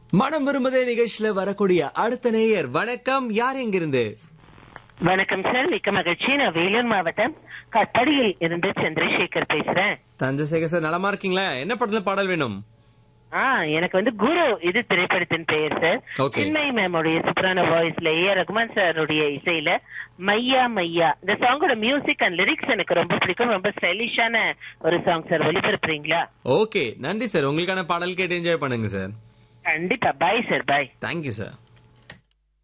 மனம் விரும்புதே நிகழ்ச்சியில வரக்கூடிய அடுத்த நேயர் வணக்கம் யார் எங்கிருந்து வணக்கம் சார் மிக்க மகிழ்ச்சி நான் வேலூர் மாவட்டம் கட்டடியில் இருந்து சந்திரசேகர் பேசுறேன் தஞ்சசேகர் சார் நலமா இருக்கீங்களா என்ன படத்துல பாடல் வேணும் ஆ எனக்கு வந்து குரு இது திரைப்படத்தின் பெயர் சார் Okay. சின்மயி மேமுடைய சூப்பரான வாய்ஸ்ல ஏ ரகுமான் சாருடைய இசையில மையா மையா இந்த சாங்கோட மியூசிக் அண்ட் லிரிக்ஸ் எனக்கு ரொம்ப பிடிக்கும் ரொம்ப ஸ்டைலிஷான ஒரு சாங் சார் ஒளிபரப்புறீங்களா ஓகே நன்றி சார் உங்களுக்கான பாடல் கேட்டு என்ஜாய் பண்ணுங்க சார் கண்டிப்பா bye sir bye thank you sir